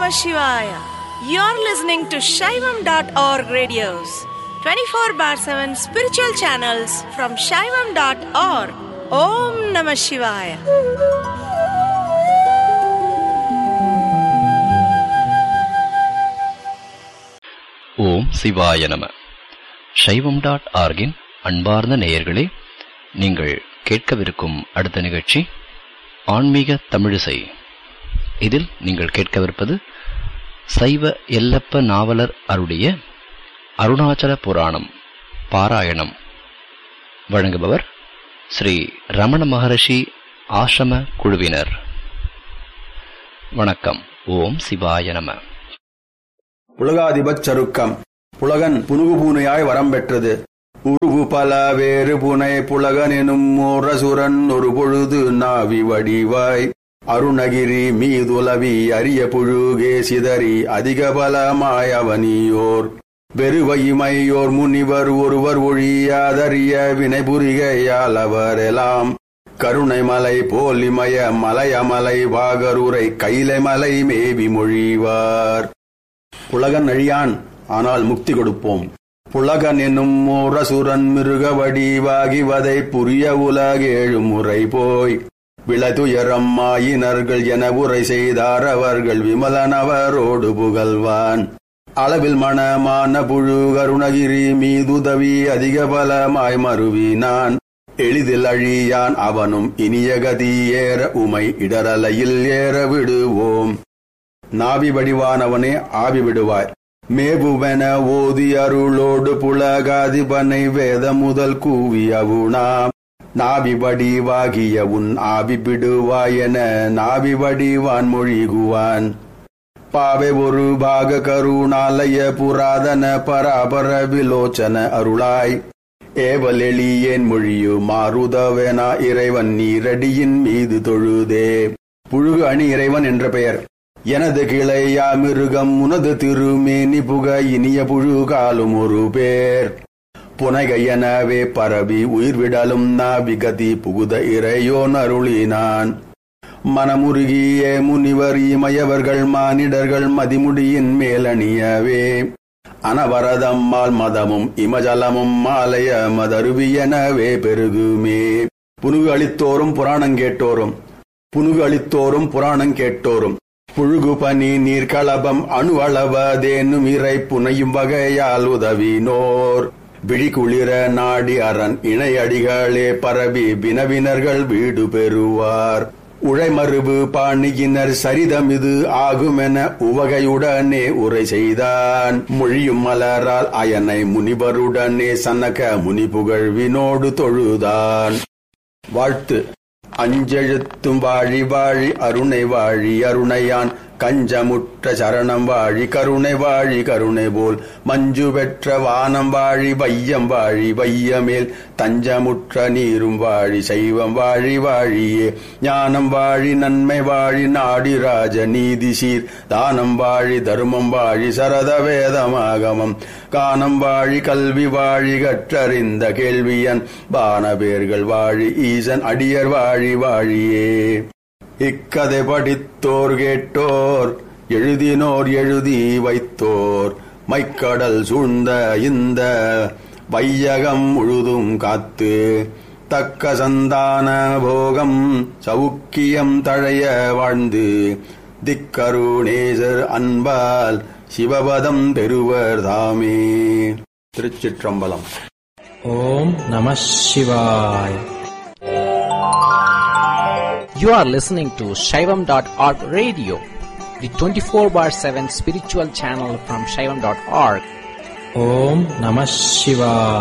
Namah Shivaya. You're listening to Shaivam.org radios, 24 bar 7 spiritual channels from Shaivam.org. Om Namah Shivaya. ஓம் சிவாய நம சைவம் dot ஆர்கின் அன்பார்ந்த நேயர்களே நீங்கள் கேட்கவிருக்கும் அடுத்த நிகழ்ச்சி ஆன்மீக தமிழிசை இதில் நீங்கள் கேட்கவிருப்பது சைவ எல்லப்ப நாவலர் அருடைய அருணாச்சல புராணம் பாராயணம் வழங்குபவர் ஸ்ரீ ரமண மகரிஷி ஆசிரம குழுவினர் வணக்கம் ஓம் சிவாய நம உலகாதிபச் சருக்கம் புலகன் புனுகு பூனையாய் வரம் பெற்றது உருவு பல வேறு புனை புலகன் எனும் ஓரசுரன் ஒரு பொழுது நாவி வடிவாய் அருணகிரி மீதுலவி அரிய புழுகே சிதறி அதிக பலமாய் அவனியோர் வெறுவையுமையோர் முனிவர் ஒருவர் ஒழியாதறிய வினை புரிகையால் அவரெல்லாம் கருணை மலை போல் இமய மலையமலை வாகருரை கைலை மலை மேவி மொழிவார் புலகன் அழியான் ஆனால் முக்தி கொடுப்போம் புலகன் என்னும் ஓரசுரன் மிருக வடிவாகிவதை புரிய உலகேழு முறை போய் விளதுயரம் மாயினர்கள் என உரை செய்தார் அவர்கள் விமலனவரோடு புகழ்வான் அளவில் மணமான புழு கருணகிரி மீதுதவி அதிக பலமாய் மருவினான் எளிதில் அழியான் அவனும் இனிய கதி ஏற உமை இடரலையில் ஏற விடுவோம் நாவி வடிவானவனே ஆவி விடுவாய் மேபுவென ஓதி அருளோடு புலகாதிபனை வேத முதல் கூவி அவுணாம் நாவி வடிவாகிய உன் ஆவி விடுவாயென நாவி வடிவான் மொழிகுவான் பாவை ஒரு பாக கருணாலய புராதன பராபர விலோச்சன அருளாய் ஏவல் எளியேன் மொழியு மாறுதவெனா இறைவன் நீரடியின் மீது தொழுதே புழுகு அணி இறைவன் என்ற பெயர் எனது கிளையா மிருகம் உனது திருமேனி புக இனிய புழு காலும் ஒரு பேர் புனைகையனவே பரவி உயிர்விடலும் நாவிகதி புகுத இறையோன் அருளினான் மனமுருகிய முனிவர் இமயவர்கள் மானிடர்கள் மதிமுடியின் மேலணியவே அனவரதம்மாள் மதமும் இமஜலமும் மாலய மதருவியனவே பெருகுமே புனுகு அளித்தோறும் புராணம் கேட்டோரும் புனுகு அளித்தோறும் புராணம் கேட்டோரும் புழுகு பனி நீர்களபம் அணுவளவதேனும் இறை புனையும் வகையால் உதவினோர் விழிகுளிர நாடி அரண் இணையடிகளே பரவி வினவினர்கள் வீடு பெறுவார் உழைமருவு பாணியினர் சரிதம் இது ஆகுமென உவகையுடனே உரை செய்தான் மொழியும் மலரால் அயனை முனிவருடனே சனக முனிபுகழ்வினோடு தொழுதான் வாழ்த்து அஞ்செழுத்தும் வாழி வாழி அருணை வாழி அருணையான் கஞ்சமுற்ற சரணம் வாழி கருணை வாழி கருணை போல் மஞ்சு பெற்ற வானம் வாழி வையம் வாழி வையமேல் தஞ்சமுற்ற நீரும் வாழி சைவம் வாழி வாழியே ஞானம் வாழி நன்மை வாழி நாடி ராஜ நீதி சீர் தானம் வாழி தர்மம் வாழி சரத வேதமாகமம் கானம் வாழி கல்வி வாழி கற்றறிந்த கேள்வியன் பானபேர்கள் வாழி ஈசன் அடியர் வாழி வாழியே இக்கதை படித்தோர் கேட்டோர் எழுதினோர் எழுதி வைத்தோர் மைக்கடல் சூழ்ந்த இந்த வையகம் முழுதும் காத்து தக்க சந்தான போகம் சவுக்கியம் தழைய வாழ்ந்து திக்கருணேசர் அன்பால் சிவபதம் பெறுவர் தாமே திருச்சிற்றம்பலம் ஓம் நம சிவாய் You are listening to Shaivam.org radio, the 24 bar 7 spiritual channel from Shaivam.org. ஓம் நம சிவாய்